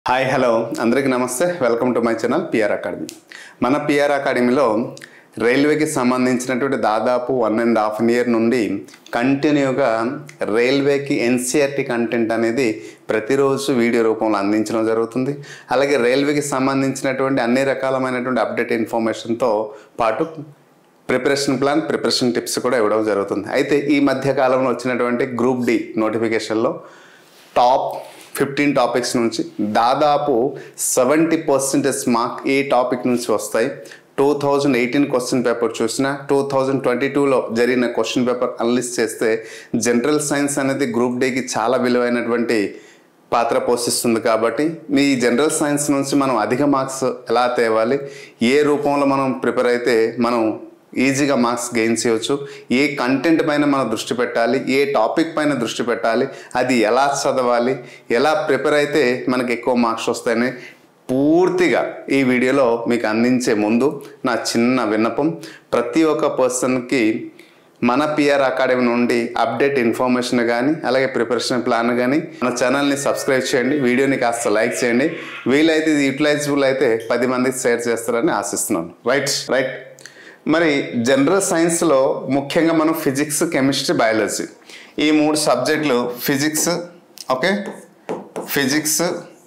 Hi hello అందరికీ నమస్తే welcome to my channel P R academy మన పిఆర్ అకాడమీలో రైల్వేకి సంబంధించినటువంటి దాదాపు వన్ అండ్ హాఫ్ ఇయర్ నుండి కంటిన్యూగా రైల్వేకి ఎన్సీఆర్టీ కంటెంట్ అనేది ప్రతిరోజు వీడియో రూపంలో అందించడం జరుగుతుంది అలాగే రైల్వేకి సంబంధించినటువంటి అన్ని రకాలమైనటువంటి అప్డేట్ ఇన్ఫర్మేషన్తో పాటు ప్రిపరేషన్ ప్లాన్ ప్రిపరేషన్ టిప్స్ కూడా ఇవ్వడం జరుగుతుంది అయితే ఈ మధ్య కాలంలో వచ్చినటువంటి గ్రూప్ డి నోటిఫికేషన్లో టాప్ ఫిఫ్టీన్ టాపిక్స్ నుంచి దాదాపు సెవెంటీ పర్సెంటేజ్ మార్క్ ఏ టాపిక్ నుంచి వస్తాయి two thousand eighteen question paper చూసిన టూ థౌజండ్ ట్వంటీ టూలో జరిగిన క్వశ్చన్ పేపర్ అనలిస్ట్ చేస్తే జనరల్ సైన్స్ అనేది గ్రూప్ డేకి చాలా విలువైనటువంటి పాత్ర పోషిస్తుంది కాబట్టి మీ జనరల్ సైన్స్ నుంచి మనం అధిక మార్క్స్ ఎలా తేవాలి ఏ రూపంలో మనం ప్రిపేర్ అయితే మనం ఈజీగా మార్క్స్ గెయిన్ చేయవచ్చు ఏ కంటెంట్ పైన మనం దృష్టి పెట్టాలి ఏ టాపిక్ పైన దృష్టి పెట్టాలి అది ఎలా చదవాలి ఎలా ప్రిపేర్ అయితే మనకి ఎక్కువ మార్క్స్ వస్తాయని పూర్తిగా ఈ వీడియోలో మీకు అందించే ముందు నా చిన్న విన్నపం ప్రతి ఒక్క పర్సన్కి మన పిఆర్ అకాడమీ నుండి అప్డేట్ ఇన్ఫర్మేషన్ కానీ అలాగే ప్రిపరేషన్ ప్లాన్ కానీ మన ఛానల్ని సబ్స్క్రైబ్ చేయండి వీడియోని కాస్త లైక్ చేయండి వీలైతే ఇది యూటిలైజబుల్ అయితే పది మందికి షేర్ చేస్తారని ఆశిస్తున్నాను రైట్ రైట్ మరి జనరల్ సైన్స్లో ముఖ్యంగా మనం ఫిజిక్స్ కెమిస్ట్రీ బయాలజీ ఈ మూడు సబ్జెక్టులు ఫిజిక్స్ ఓకే ఫిజిక్స్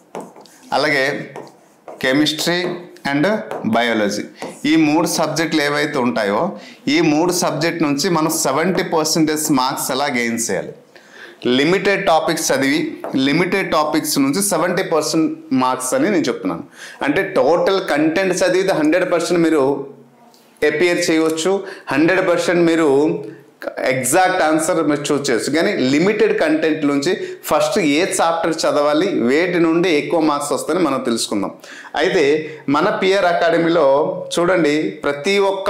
అలాగే కెమిస్ట్రీ అండ్ బయాలజీ ఈ మూడు సబ్జెక్టులు ఏవైతే ఉంటాయో ఈ మూడు సబ్జెక్ట్ నుంచి మనం సెవెంటీ పర్సెంటేజ్ మార్క్స్ ఎలా గెయిన్ చేయాలి లిమిటెడ్ టాపిక్స్ చదివి లిమిటెడ్ టాపిక్స్ నుంచి సెవెంటీ పర్సెంట్ మార్క్స్ అని నేను చెప్తున్నాను అంటే టోటల్ కంటెంట్ చదివితే హండ్రెడ్ పర్సెంట్ మీరు అపియర్ చేయవచ్చు హండ్రెడ్ పర్సెంట్ మీరు ఎగ్జాక్ట్ ఆన్సర్ మీరు చూస్ చేయొచ్చు కానీ లిమిటెడ్ కంటెంట్ నుంచి ఫస్ట్ ఏ చాప్టర్ చదవాలి వేటి నుండి ఎక్కువ మార్క్స్ వస్తాయని మనం తెలుసుకుందాం అయితే మన పిఆర్ అకాడమీలో చూడండి ప్రతి ఒక్క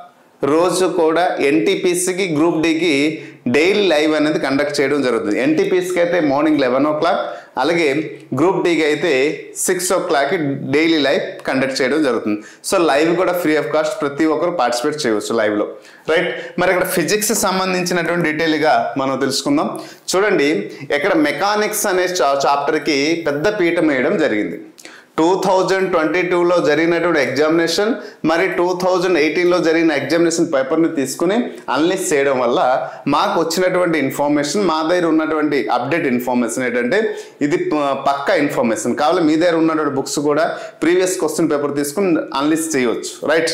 రోజు కూడా ఎన్టీపీసీకి గ్రూప్ డికి డైలీ లైవ్ అనేది కండక్ట్ చేయడం జరుగుతుంది ఎన్టీపీసీకి అయితే మార్నింగ్ లెవెన్ ఓ క్లాక్ అలాగే గ్రూప్ డికి అయితే సిక్స్ ఓ క్లాక్కి డైలీ లైవ్ కండక్ట్ చేయడం జరుగుతుంది సో లైవ్ కూడా ఫ్రీ ఆఫ్ కాస్ట్ ప్రతి ఒక్కరు పార్టిసిపేట్ చేయవచ్చు లైవ్లో రైట్ మరి ఇక్కడ ఫిజిక్స్ సంబంధించినటువంటి డీటెయిల్గా మనం తెలుసుకుందాం చూడండి ఇక్కడ మెకానిక్స్ అనే చా- చాప్టర్కి పెద్ద పీఠం వేయడం జరిగింది టూ థౌజండ్ ట్వంటీ టూలో జరిగినటువంటి ఎగ్జామినేషన్ మరి టూ థౌజండ్ ఎయిటీన్లో జరిగిన ఎగ్జామినేషన్ పేపర్ని తీసుకుని అనలిస్ట్ చేయడం వల్ల మాకు వచ్చినటువంటి ఇన్ఫర్మేషన్ మా దగ్గర ఉన్నటువంటి అప్డేట్ ఇన్ఫర్మేషన్ ఏంటంటే ఇది ప- పక్కా ఇన్ఫర్మేషన్ కావాలి మీ దగ్గర ఉన్నటువంటి బుక్స్ కూడా ప్రీవియస్ క్వశ్చన్ పేపర్ తీసుకుని అనలిస్ట్ చేయవచ్చు రైట్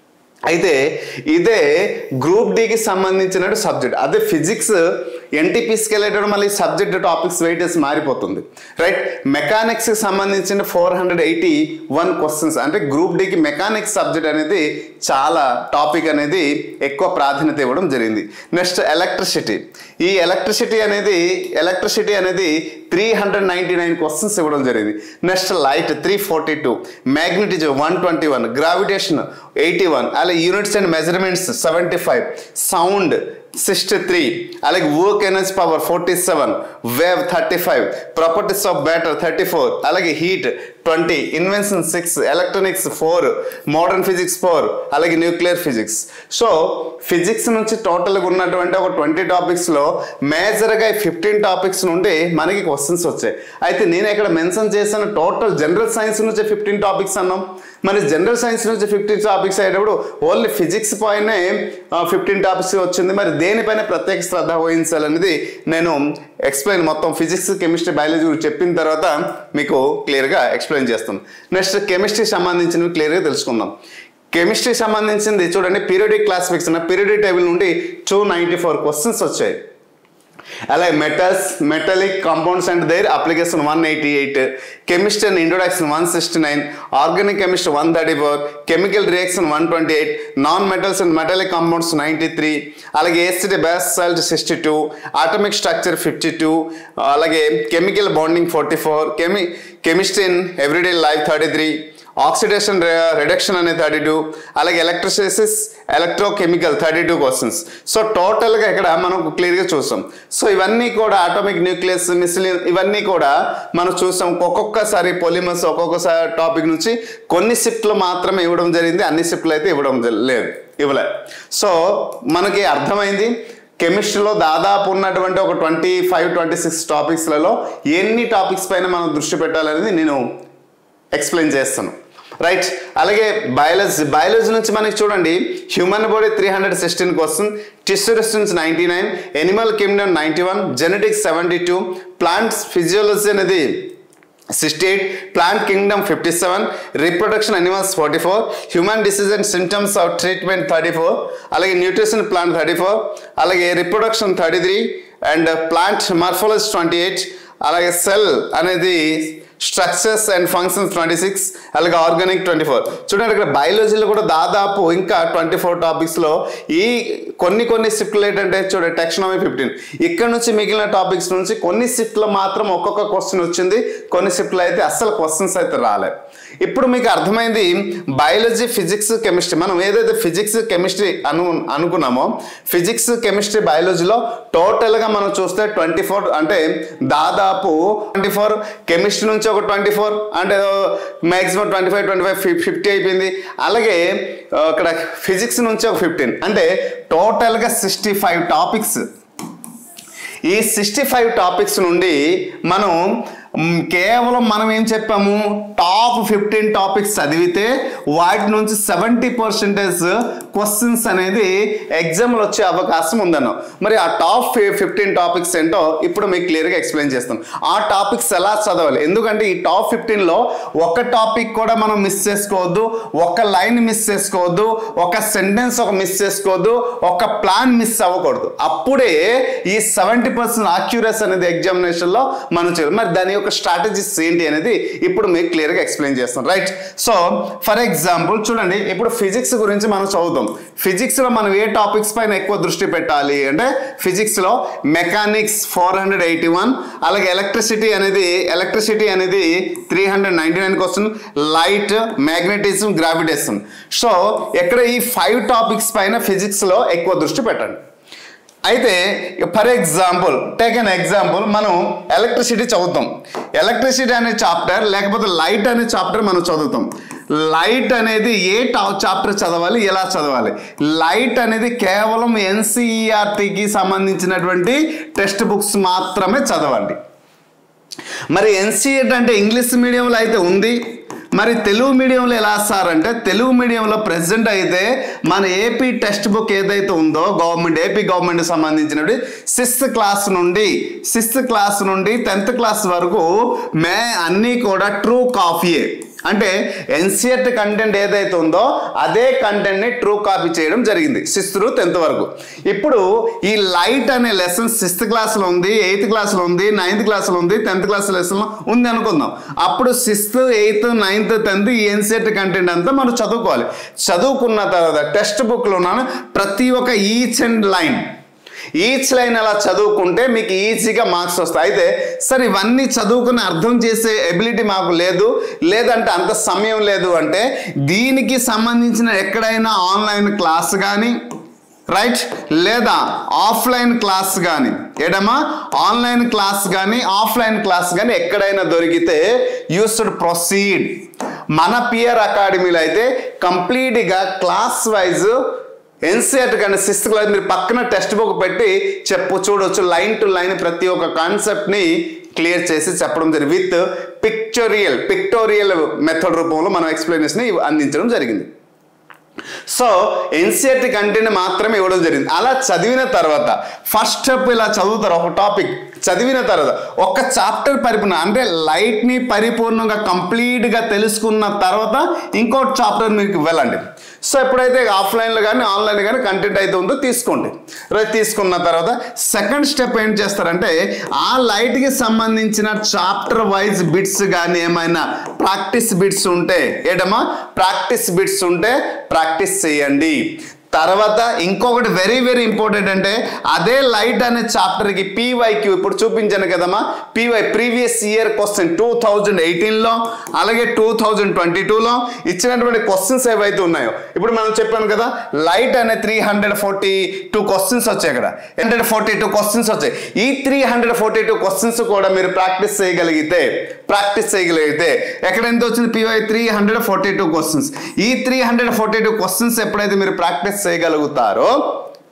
అయితే ఇదే గ్రూప్ డికి సంబంధించిన సబ్జెక్ట్ అదే ఫిజిక్స్ ఎన్టీపీస్కి వెళ్ళేటప్పుడు మళ్ళీ సబ్జెక్ట్ టాపిక్స్ వెయిటేజ్ మారిపోతుంది రైట్ మెకానిక్స్కి సంబంధించిన four hundred eighty one questions అంటే గ్రూప్ డికి మెకానిక్స్ సబ్జెక్ట్ అనేది చాలా టాపిక్ అనేది ఎక్కువ ప్రాధాన్యత ఇవ్వడం జరిగింది నెక్స్ట్ ఎలక్ట్రిసిటీ ఈ ఎలక్ట్రిసిటీ అనేది ఎలక్ట్రిసిటీ అనేది three hundred ninety nine questions ఇవ్వడం జరిగింది next light three forty two magnetism one twenty one gravitation eighty one అలాగే units and measurements seventy five sound sixty three అలాగే work energy power forty seven wave thirty five properties of matter thirty four అలాగే heat twenty invention six electronics four modern physics four అలాగే nuclear physics so physics నుంచి టోటల్గా ఉన్నటువంటి ఒక twenty టాపిక్స్లో మేజర్గా fifteen topics నుండి మనకి క్వశ్చన్స్ వచ్చాయి అయితే నేను ఇక్కడ మెన్షన్ చేసిన టోటల్ జనరల్ సైన్స్ నుంచి ఫిఫ్టీన్ టాపిక్స్ అన్నాం మరి జనరల్ సైన్స్ నుంచి ఫిఫ్టీన్ టాపిక్స్ అయ్యేటప్పుడు ఓన్లీ ఫిజిక్స్ పైనే ఫిఫ్టీన్ టాపిక్స్ వచ్చింది మరి దేనిపైన ప్రత్యేక శ్రద్ధ వహించాలనేది నేను ఎక్స్ప్లెయిన్ మొత్తం ఫిజిక్స్ కెమిస్ట్రీ బయాలజీ గురించి చెప్పిన తర్వాత మీకు క్లియర్గా ఎక్స్ప్లెయిన్ చేస్తాను నెక్స్ట్ కెమిస్ట్రీ సంబంధించినవి క్లియర్గా తెలుసుకుందాం కెమిస్ట్రీ సంబంధించింది చూడండి పీరియడిక్ క్లాసిఫికేషన్ పీరియడిక్ టేబుల్ నుండి టూ నైంటీ ఫోర్ క్వశ్చన్స్ వచ్చాయి అలాగే metals metallic compounds and their application one eighty eight chemistry and introduction one sixty nine organic chemistry one thirty four chemical reaction one twenty eight non metals and metallic compounds ninety three అలాగే acid base salt sixty two atomic structure fifty two అలాగే chemical bonding forty four కెమి chemistry in everyday life thirty three oxidation reduction అనే thirty two అలాగే electrolysis electrochemical thirty two questions so టోటల్గా ఇక్కడ మనం క్లియర్గా చూసాం సో ఇవన్నీ కూడా ఆటోమిక్ న్యూక్లియస్ మిసిలిన్ ఇవన్నీ కూడా మనం చూసాం ఒక్కొక్కసారి పొలిమస్ ఒక్కొక్కసారి టాపిక్ నుంచి కొన్ని షిఫ్ట్లు మాత్రమే ఇవ్వడం జరిగింది అన్ని షిఫ్ట్లు అయితే ఇవ్వడం జ- లేదు ఇవ్వలే సో మనకి అర్థమైంది కెమిస్ట్రీలో దాదాపు ఉన్నటువంటి ఒక ట్వంటీ ఫైవ్ ట్వంటీ సిక్స్ టాపిక్స్లలో ఎన్ని టాపిక్స్ పైన మనం దృష్టి పెట్టాలనేది నేను ఎక్స్ప్లెయిన్ చేస్తాను రైట్ అలాగే బయాలజీ బయాలజీ నుంచి మనకి చూడండి హ్యూమన్ బాడీ త్రీ హండ్రెడ్ సిక్స్టీన్కి వస్తుంది tissue resistance ninety nine animal kingdom ninety one genetics seventy two plants physiology అనేది sixty eight plant kingdom fifty seven reproduction animals forty four human disease and symptoms of treatment thirty four అలాగే nutrition plant thirty four అలాగే reproduction thirty three and plant morphology twenty eight అలాగే cell అనేది structures and functions twenty six అలాగే organic twenty four చూడండి ఇక్కడ బయాలజీలో కూడా దాదాపు ఇంకా ట్వంటీ ఫోర్ టాపిక్స్లో ఈ కొన్ని కొన్ని షిఫ్ట్లు ఏంటంటే చూడండి టెక్నామీ ఫిఫ్టీన్ ఇక్కడ నుంచి మిగిలిన టాపిక్స్ నుంచి కొన్ని షిఫ్ట్లో మాత్రం ఒక్కొక్క క్వశ్చన్ వచ్చింది కొన్ని షిఫ్ట్లో అయితే అస్సలు క్వశ్చన్స్ అయితే రాలే ఇప్పుడు మీకు అర్థమైంది బయాలజీ ఫిజిక్స్ కెమిస్ట్రీ మనం ఏదైతే ఫిజిక్స్ కెమిస్ట్రీ అను అనుకున్నామో ఫిజిక్స్ కెమిస్ట్రీ బయాలజీలో టోటల్గా మనం చూస్తే ట్వంటీ ఫోర్ అంటే దాదాపు ట్వంటీ ఫోర్ కెమిస్ట్రీ నుంచి ఒక ట్వంటీ ఫోర్ అంటే maximum twenty five twenty five fifty అయిపోయింది అలాగే ఆ, ఇక్కడ ఫిజిక్స్ నుంచి ఒక ఫిఫ్టీన్ అంటే టోటల్గా సిక్స్టీ ఫైవ్ టాపిక్స్ ఈ సిక్స్టీ ఫైవ్ టాపిక్స్ నుండి మనం మ్, కేవలం మనం ఏం చెప్పాము టాప్ ఫిఫ్టీన్ టాపిక్స్ చదివితే వాటి నుంచి సెవెంటీ పర్సెంటేజ్ క్వశ్చన్స్ అనేది ఎగ్జామ్లో వచ్చే అవకాశం ఉందన్నాం మరి ఆ టాప్ ఫిఫ్టీన్ టాపిక్స్ ఏంటో ఇప్పుడు మీకు క్లియర్గా ఎక్స్ప్లెయిన్ చేస్తాను ఆ టాపిక్స్ ఎలా చదవాలి ఎందుకంటే ఈ టాప్ ఫిఫ్టీన్లో ఒక టాపిక్ కూడా మనం మిస్ చేసుకోవద్దు ఒక లైన్ మిస్ చేసుకోవద్దు ఒక సెంటెన్స్ ఒక మిస్ చేసుకోవద్దు ఒక ప్లాన్ మిస్ అవ్వకూడదు అప్పుడే ఈ సెవెంటీ పర్సెంట్ ఆక్యురస్ అనేది ఎగ్జామినేషన్లో మనం చేయాలి మరి దాని యొక్క స్ట్రాటజీస్ ఏంటి అనేది ఇప్పుడు మీకు క్లియర్గా ఎక్స్ప్లెయిన్ చేస్తాం రైట్ సో ఫర్ ఎగ్జాంపుల్ చూడండి ఇప్పుడు ఫిజిక్స్ గురించి మనం చదువుతాం ఫిజిక్స్లో మనం ఏ టాపిక్స్ పైన ఎక్కువ దృష్టి పెట్టాలి అంటే ఫిజిక్స్లో mechanics four hundred eighty one అలాగే ఎలక్ట్రిసిటీ అనేది ఎలక్ట్రిసిటీ అనేది త్రీ హండ్రెడ్ నైంటీ నైన్కి వస్తుంది లైట్ మ్యాగ్నెటిజం గ్రావిటేషన్ సో ఎక్కడ ఈ ఫైవ్ టాపిక్స్ పైన ఫిజిక్స్లో ఎక్కువ దృష్టి పెట్టండి అయితే for example take an example మనం ఎలక్ట్రిసిటీ చదువుతాం ఎలక్ట్రిసిటీ అనే చాప్టర్ లేకపోతే లైట్ అనే చాప్టర్ మనం చదువుతాం లైట్ అనేది ఏ చాప్టర్ చదవాలి ఎలా చదవాలి లైట్ అనేది కేవలం ఎన్సీఈఆర్టీకి సంబంధించినటువంటి టెక్స్ట్ బుక్స్ మాత్రమే చదవండి మరి ఎన్సీఎట్ అంటే ఇంగ్లీష్ మీడియంలో అయితే ఉంది మరి తెలుగు మీడియంలో ఎలా సార్ అంటే తెలుగు మీడియంలో ప్రెసెంట్ అయితే మన ఏపీ టెక్స్ట్ బుక్ ఏదైతే ఉందో గవర్నమెంట్ ఏపీ గవర్నమెంట్ సంబంధించినవి సిక్స్త్ క్లాస్ నుండి సిక్స్త్ క్లాస్ నుండి టెన్త్ క్లాస్ వరకు మే అన్నీ కూడా ట్రూ కాపీయే అంటే ఎన్సీఆర్ట్ కంటెంట్ ఏదైతే ఉందో అదే కంటెంట్ని ట్రూ కాపీ చేయడం జరిగింది సిక్స్త్ టు టెన్త్ వరకు ఇప్పుడు ఈ లైట్ అనే లెసన్ సిక్స్త్ క్లాస్లో ఉంది ఎయిత్ క్లాస్లో ఉంది నైన్త్ క్లాస్లో ఉంది టెన్త్ క్లాస్ లెసన్లో ఉంది అనుకుందాం అప్పుడు సిక్స్త్ ఎయిత్ నైన్త్ టెన్త్ ఈ ఎన్సీఆర్ట్ కంటెంట్ అంతా మనం చదువుకోవాలి చదువుకున్న తర్వాత టెక్స్ట్ బుక్లో ఉన్న ప్రతి ఒక్క each and line each line అలా చదువుకుంటే మీకు ఈజీగా మార్క్స్ వస్తాయి అయితే సరే ఇవన్నీ చదువుకుని అర్థం చేసే ఎబిలిటీ మాకు లేదు లేదంటే అంత సమయం లేదు అంటే దీనికి సంబంధించిన ఎక్కడైనా ఆన్లైన్ క్లాస్ కానీ రైట్ లేదా ఆఫ్లైన్ క్లాస్ కానీ ఎడమా ఆన్లైన్ క్లాస్ కానీ ఆఫ్లైన్ క్లాస్ కానీ ఎక్కడైనా దొరికితే యూ షుడ్ ప్రొసీడ్ మన పియర్ అకాడమీలో అయితే కంప్లీట్గా క్లాస్ వైజ్ ఎన్సీఆర్ట్ కానీ సిక్స్త్ క్లాస్ మీరు పక్కన టెక్స్ట్ బుక్ పెట్టి చెప్పు చూడొచ్చు లైన్ టు లైన్ ప్రతి ఒక్క కాన్సెప్ట్ని క్లియర్ చేసి చెప్పడం జరిగింది విత్ పిక్చోరియల్ పిక్టోరియల్ మెథడ్ రూపంలో మనం ఎక్స్ప్లెనేషన్ అందించడం జరిగింది సో ఎన్సీఆర్టీ కంటెంట్ మాత్రమే ఇవ్వడం జరిగింది అలా చదివిన తర్వాత ఫస్ట్ స్టెప్ ఇలా చదువుతారు ఒక టాపిక్ చదివిన తర్వాత ఒక చాప్టర్ పరిపూర్ణ అంటే లైట్ని పరిపూర్ణంగా కంప్లీట్గా తెలుసుకున్న తర్వాత ఇంకో చాప్టర్ మీకు వెళ్ళండి సో ఎప్పుడైతే ఆఫ్లైన్లో కానీ ఆన్లైన్లో కానీ కంటెంట్ అయితే ఉందో తీసుకోండి రైట్ తీసుకున్న తర్వాత సెకండ్ స్టెప్ ఏం చేస్తారంటే ఆ లైట్కి సంబంధించిన చాప్టర్ వైజ్ బిట్స్ కానీ ఏమైనా ప్రాక్టీస్ బిట్స్ ఉంటే ఏటమ్మా ప్రాక్టీస్ బిట్స్ ఉంటే ప్రాక్టీస్ చేయండి తర్వాత ఇంకొకటి వెరీ వెరీ ఇంపార్టెంట్ అంటే అదే లైట్ అనే చాప్టర్కి పీవైక్యూ ఇప్పుడు చూపించాను కదమ్మా PY previous year question two thousand ఎయిటీన్లో అలాగే టూ థౌజండ్ ట్వంటీ టూలో ఇచ్చినటువంటి క్వశ్చన్స్ ఏవైతే ఉన్నాయో ఇప్పుడు మనం చెప్పాను కదా లైట్ అనే three hundred forty two questions వచ్చాయి ఇక్కడ హండ్రెడ్ ఫార్టీ టూ క్వశ్చన్స్ వచ్చాయి ఈ three hundred forty two questions కూడా మీరు ప్రాక్టీస్ చేయగలిగితే ప్రాక్టీస్ చేయగలిగితే ఎక్కడ ఎంత వచ్చింది PY three hundred forty two questions ఈ three hundred forty two questions ఎప్పుడైతే మీరు ప్రాక్టీస్ చేయగలుగుతారో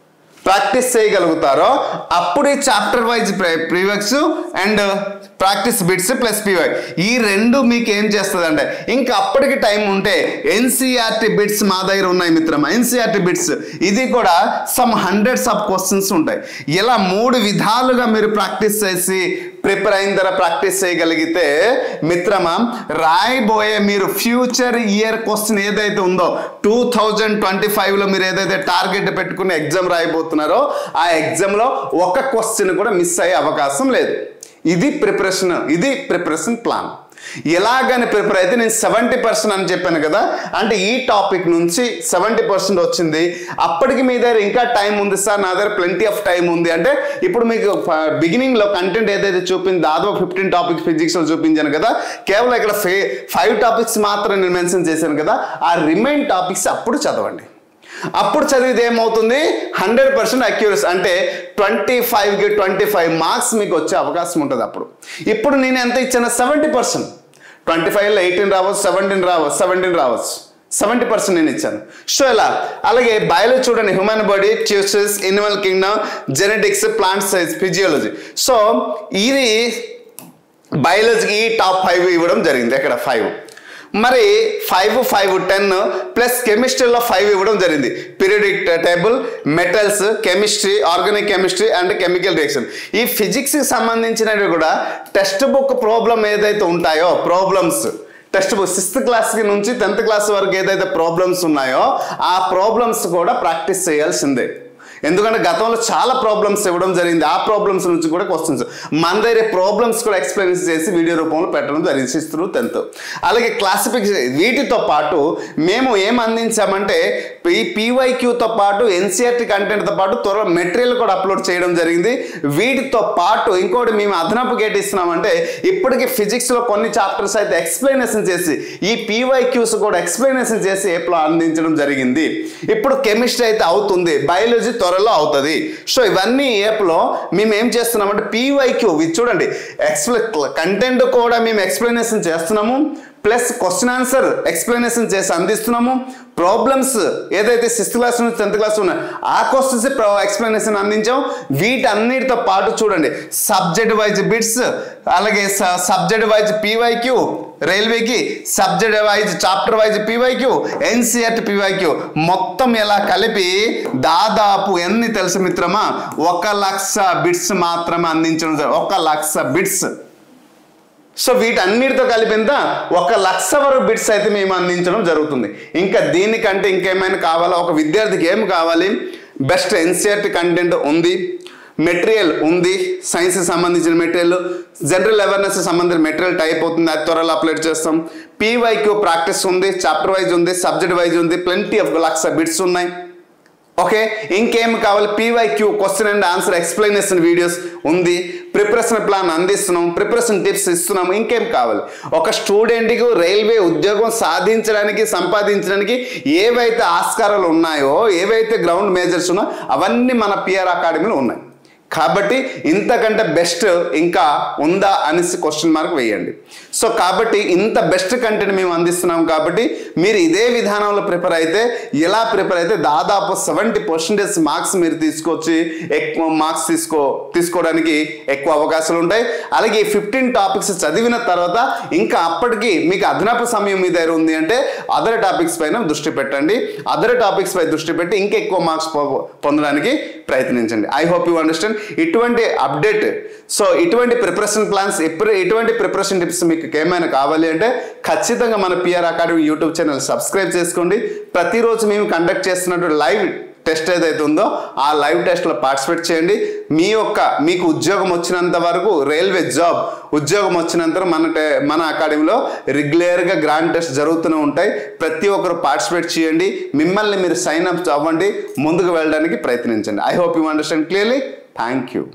ప్రాక్టీస్ చేయగలుగుతారో అప్పుడు ఈ chapter wise previous and practice bits plus PY ఈ రెండు మీకు ఏం చేస్తుంది అంటే ఇంకా అప్పటికి టైం ఉంటే ఎన్సీఆర్టీ బిట్స్ మా దగ్గర ఉన్నాయి మిత్రమా ఎన్సీఆర్టీ బిట్స్ ఇది కూడా సమ్ హండ్రెడ్స్ ఆఫ్ క్వశ్చన్స్ ఉంటాయి ఇలా మూడు విధాలుగా మీరు ప్రాక్టీస్ చేసి ప్రిపేర్ అయిన తర్వాత ప్రాక్టీస్ చేయగలిగితే మిత్రమా రాయబోయే మీరు ఫ్యూచర్ ఇయర్ క్వశ్చన్ ఏదైతే ఉందో టూ థౌజండ్ ట్వంటీ ఫైవ్లో మీరు ఏదైతే టార్గెట్ పెట్టుకుని ఎగ్జామ్ రాయబోతున్నారో ఆ ఎగ్జామ్లో ఒక క్వశ్చన్ కూడా మిస్ అయ్యే అవకాశం లేదు ఇది ప్రిపరేషన్ ఇది ప్రిపరేషన్ ప్లాన్ ఎలాగని ప్రిపేర్ అయితే నేను సెవెంటీ పర్సెంట్ అని చెప్పాను కదా అంటే ఈ టాపిక్ నుంచి సెవెంటీ పర్సెంట్ వచ్చింది అప్పటికి మీ దగ్గర ఇంకా టైం ఉంది సార్ నా దగ్గర ప్lenty ఆఫ్ టైం ఉంది అంటే ఇప్పుడు మీకు బిగినింగ్ లో కంటెంట్ ఏదైతే చూపింది దాదాపు ఫిఫ్టీన్ టాపిక్స్ ఫిజిక్స్ లో చూపించాను కదా కేవలం ఇక్కడ ఫైవ్ టాపిక్స్ మాత్రం నేను మెన్షన్ చేశాను కదా ఆ రిమైన్ టాపిక్స్ అప్పుడు చదవండి అప్పుడు చదివితే ఏమవుతుంది హండ్రెడ్ పర్సెంట్ అక్యూరస్ అంటే ట్వంటీ ఫైవ్కి ట్వంటీ ఫైవ్ మార్క్స్ మీకు వచ్చే అవకాశం ఉంటుంది అప్పుడు ఇప్పుడు నేను ఎంత ఇచ్చాను సెవెంటీ పర్సెంట్ ట్వంటీ ఫైవ్లో ఎయిటీన్ రావచ్చు సెవెంటీన్ రావచ్చు సెవెంటీన్ రావచ్చు సెవెంటీ పర్సెంట్ నేను ఇచ్చాను సో ఇలా అలాగే బయాలజీ చూడండి human body tissues animal kingdom genetics plant size physiology so ఇది బయాలజీకి ఈ టాప్ ఫైవ్ ఇవ్వడం జరిగింది ఎక్కడ ఫైవ్ మరి ఫైవ్ ఫైవ్ టెన్ ప్లస్ కెమిస్ట్రీలో ఫైవ్ ఇవ్వడం జరిగింది periodic table metals chemistry organic chemistry and chemical reaction ఈ ఫిజిక్స్కి సంబంధించినవి కూడా టెక్స్ట్ బుక్ ప్రాబ్లం ఏదైతే ఉంటాయో problems text book sixth class నుంచి టెన్త్ క్లాస్ వరకు ఏదైతే ప్రాబ్లమ్స్ ఉన్నాయో ఆ ప్రాబ్లమ్స్ కూడా ప్రాక్టీస్ చేయాల్సిందే ఎందుకంటే గతంలో చాలా ప్రాబ్లమ్స్ ఇవ్వడం జరిగింది ఆ ప్రాబ్లమ్స్ నుంచి కూడా క్వశ్చన్స్ మన దగ్గర ప్రాబ్లమ్స్ కూడా ఎక్స్ప్లెయిన్ చేసి వీడియో రూపంలో పెట్టడం జరిగింది సిక్స్త్ టెన్త్ అలాగే క్లాసిఫికేషన్ వీటితో పాటు మేము ఏం అందించామంటే ఈ పీవైక్యూతో పాటు ఎన్సీఆర్టీ కంటెంట్తో పాటు త్వరలో మెటీరియల్ కూడా అప్లోడ్ చేయడం జరిగింది వీటితో పాటు ఇంకోటి మేము అదనపు గేట్ ఇస్తున్నామంటే ఇప్పటికి ఫిజిక్స్లో కొన్ని చాప్టర్స్ అయితే ఎక్స్ప్లెనేషన్ చేసి ఈ పీవైక్యూస్ కూడా ఎక్స్ప్లెనేషన్ చేసి ఏప్లో అందించడం జరిగింది ఇప్పుడు కెమిస్ట్రీ అయితే అవుతుంది బయాలజీ త్వరలో అవుతుంది సో ఇవన్నీ ఏప్లో మేము ఏం చేస్తున్నామంటే పీవైక్యూ ఇది చూడండి ఎక్స్ప్లె కంటెంట్ కూడా మేము ఎక్స్ప్లెనేషన్ చేస్తున్నాము ప్లస్ క్వశ్చన్ ఆన్సర్ ఎక్స్ప్లెనేషన్ చేసి అందిస్తున్నాము ప్రాబ్లమ్స్ ఏదైతే సిక్స్త్ క్లాస్ నుంచి టెన్త్ క్లాస్ ఉన్నాయి ఆ క్వశ్చన్స్ ఎక్స్ప్లెనేషన్ అందించాం వీటన్నిటితో పాటు చూడండి సబ్జెక్ట్ వైజ్ బిట్స్ అలాగే సబ్జెక్ట్ వైజ్ పీవైక్యూ రైల్వేకి subject wise chapter wise PYQ NCERT PYQ మొత్తం ఇలా కలిపి దాదాపు ఎన్ని తెలుసు మిత్రమా ఒక లక్ష బిట్స్ మాత్రమే అందించడం జరుగుతుంది. ఒక లక్ష బిట్స్ సో వీటన్నిటితో కలిపింత ఒక లక్ష వరకు బిట్స్ అయితే మేము అందించడం జరుగుతుంది ఇంకా దీనికంటే ఇంకేమైనా కావాలా ఒక విద్యార్థికి ఏం కావాలి బెస్ట్ ఎన్సీఆర్టీ కంటెంట్ ఉంది మెటీరియల్ ఉంది సైన్స్ సంబంధించిన మెటీరియల్ జనరల్ అవేర్నెస్ సంబంధించిన మెటీరియల్ టైప్ అవుతుంది అది త్వరలో అప్లోడ్ చేస్తాం పీవైక్యూ ప్రాక్టీస్ ఉంది చాప్టర్ వైజ్ ఉంది సబ్జెక్ట్ వైజ్ ఉంది ప్lenty ఆఫ్ లక్ష బిట్స్ ఉన్నాయి ఓకే ఇంకేం కావాలి PYQ question and answer explanation videos ఉంది ప్రిపరేషన్ ప్లాన్ అందిస్తున్నాం ప్రిపరేషన్ టిప్స్ ఇస్తున్నాం ఇంకేం కావాలి ఒక స్టూడెంట్కి రైల్వే ఉద్యోగం సాధించడానికి సంపాదించడానికి ఏవైతే ఆస్కారాలు ఉన్నాయో ఏవైతే గ్రౌండ్ మేజర్స్ ఉన్నాయో అవన్నీ మన పిఆర్ అకాడమీలో ఉన్నాయి కాబట్టి ఇంతకంటే బెస్ట్ ఇంకా ఉందా అనేసి క్వశ్చన్ మార్క్ వేయండి సో కాబట్టి ఇంత బెస్ట్ కంటెంట్ మేము అందిస్తున్నాం కాబట్టి మీరు ఇదే విధానంలో ప్రిపేర్ అయితే ఎలా ప్రిపేర్ అయితే దాదాపు సెవెంటీ పర్సెంటేజ్ మార్క్స్ మీరు తీసుకొచ్చి ఎక్కువ మార్క్స్ తీసుకో తీసుకోవడానికి ఎక్కువ అవకాశాలు ఉంటాయి అలాగే ఈ ఫిఫ్టీన్ టాపిక్స్ చదివిన తర్వాత ఇంకా అప్పటికి మీకు అదనపు సమయం మీ దగ్గర ఉంది అంటే అదర్ టాపిక్స్ పైన దృష్టి పెట్టండి అదర్ టాపిక్స్ పై దృష్టి పెట్టి ఇంకా ఎక్కువ మార్క్స్ పొందడానికి ప్రయత్నించండి ఐ హోప్ యూ అండర్స్టాండ్ ఇటువంటి అప్డేట్ సో ఇటువంటి ప్రిపరేషన్ ప్లాన్స్ ఎప్పుడు ఎటువంటి ప్రిపరేషన్ టిప్స్ మీకు ఏమైనా కావాలి అంటే ఖచ్చితంగా మన PR academy YouTube channel subscribe చేసుకోండి ప్రతిరోజు మేము కండక్ట్ చేస్తున్నటువంటి లైవ్ టెస్ట్ ఏదైతే ఉందో ఆ లైవ్ టెస్ట్లో పార్టిసిపేట్ చేయండి మీ యొక్క మీకు ఉద్యోగం వచ్చినంత వరకు రైల్వే జాబ్ ఉద్యోగం వచ్చినంత వరకు మన టే- మన అకాడమీలో రెగ్యులర్గా గ్రాండ్ టెస్ట్ జరుగుతూనే ఉంటాయి ప్రతి ఒక్కరు పార్టిసిపేట్ చేయండి మిమ్మల్ని మీరు సైన్ అప్ అవ్వండి ముందుకు వెళ్ళడానికి ప్రయత్నించండి I hope you understand clearly thank you